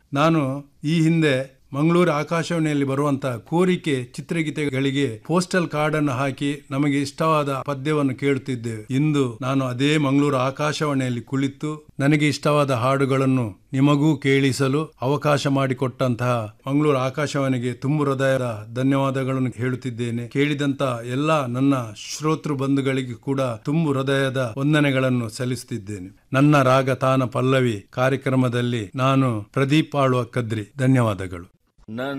ನಾನು ಈ ಹಿಂದೆ ಮಂಗಳೂರು ಆಕಾಶವಾಣಿಯಲ್ಲಿ ಬರುವಂತಹ ಕೋರಿಕೆ ಚಿತ್ರಗೀತೆಗಳಿಗೆ ಪೋಸ್ಟಲ್ ಕಾರ್ಡ್ ಅನ್ನು ಹಾಕಿ ನಮಗೆ ಇಷ್ಟವಾದ ಪದ್ಯವನ್ನು ಕೇಳುತ್ತಿದ್ದೇವೆ ಇಂದು ನಾನು ಅದೇ ಮಂಗಳೂರು ಆಕಾಶವಾಣಿಯಲ್ಲಿ ಕುಳಿತು ನನಗೆ ಇಷ್ಟವಾದ ಹಾಡುಗಳನ್ನು ನಿಮಗೂ ಕೇಳಿಸಲು ಅವಕಾಶ ಮಾಡಿಕೊಟ್ಟಂತಹ ಮಂಗಳೂರು ಆಕಾಶವಾಣಿಗೆ ತುಂಬು ಹೃದಯದ ಧನ್ಯವಾದಗಳನ್ನು ಹೇಳುತ್ತಿದ್ದೇನೆ ಕೇಳಿದಂತ ಎಲ್ಲ ನನ್ನ ಶ್ರೋತೃ ಬಂಧುಗಳಿಗೆ ಕೂಡ ತುಂಬು ಹೃದಯದ ವಂದನೆಗಳನ್ನು ಸಲ್ಲಿಸುತ್ತಿದ್ದೇನೆ ನನ್ನ ರಾಗ ತಾನ ಪಲ್ಲವಿ ಕಾರ್ಯಕ್ರಮದಲ್ಲಿ ನಾನು ಪ್ರದೀಪ್ ಆಳುವ ಕದ್ರಿ ಧನ್ಯವಾದಗಳು ನನ್ನ